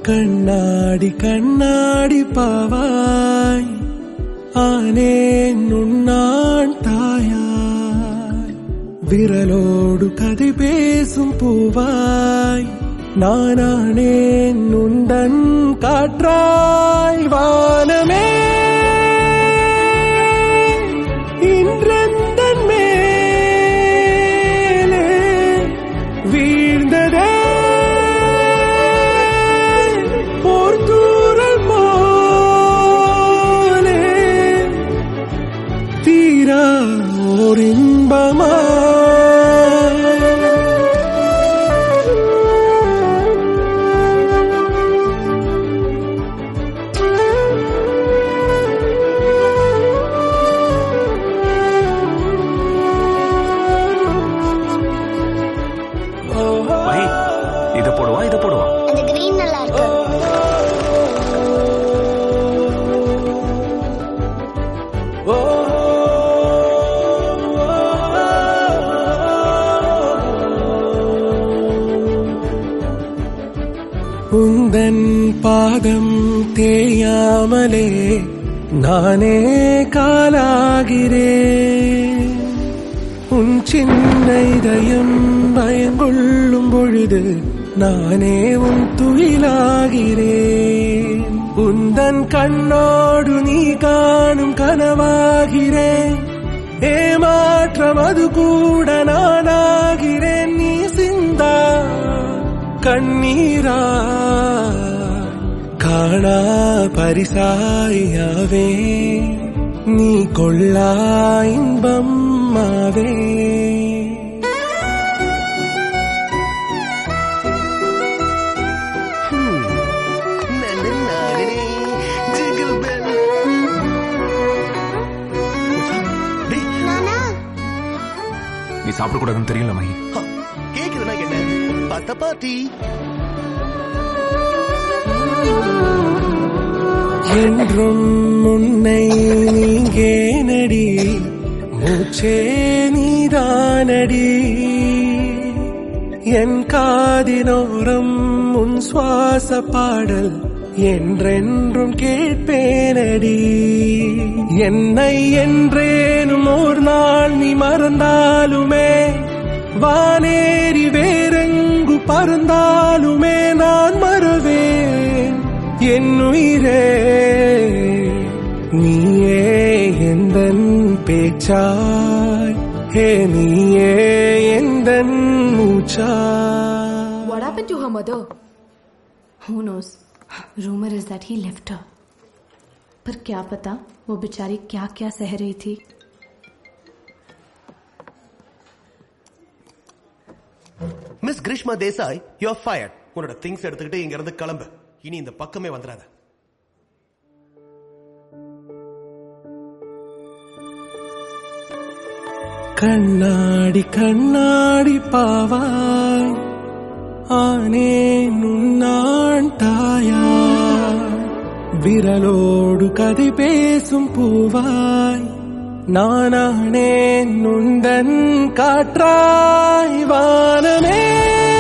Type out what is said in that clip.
கண்ணாடி கண்ணாடி பாவாய் ஆனேன் உன்னான் தாயாய் விரலோடு கதை பேசும் பூவாய் நானானேன் உந்தன் காற்றாய் வானமே இன்றந்தன் மேலே வீழ்ந்ததே போர் தூரல் போலே தீரா ஓர் இன்பமா மகி இத போடுவா இத போடுவா அந்த கிரீன் நல்லா இருக்கு உந்தன் பாதம் தேயாமலே நானே காலாகிறேன் உன் சின்ன இதயம் பயங்கொள்ளும் பொழுது நானே உன் துயிலாகிறேன் உந்தன் கண்ணோடு நீ காணும் கனவாகிறேன் ஏமாற்றம் அது கூட நானாகிறேன் நீ சிந்தா கண்ணீரா காணா பரிசாயாவே நீ கொள்ளா இன்பம் ஆவே நானா நீ சாப்பிட கூடாதுன்னு தெரியல மகி கேக்குதுன்னா என்ன பத்த பாட்டி என்றும் உன்னை நீங்கே நடி மூச்சே நீதானடி என் காதினோரம் உன் சுவாச பாடல் என்றென்றும் கேட்பேனடி என்னை என்றேனும் ஒரு நாள் நீ மறந்தாலுமே வானேறி வேறெங்கு பறந்தாலுமே நான் மறவேன் என் உயிரே நீயே எந்தன் பேச்சாய் ஹே நீயே எந்தன் மூச்சாய் What happened to her mother? Who knows? Rumor is that he left her. पर क्या पता वो बेचारी क्या क्या सह रही थी Miss Greeshma Desai you are fired உன்னோட திங்ஸ் எடுத்துக்கிட்டு இங்க இருந்து கிளம்பு இனி இந்த பக்கமே வந்துடாத கண்ணாடி கண்ணாடி பாவாய் ஆனே நுண்ணான் தாயாய் விரலோடு கதை பேசும் பூவாய் நானானே நுந்தன் காற்றாய் வானமே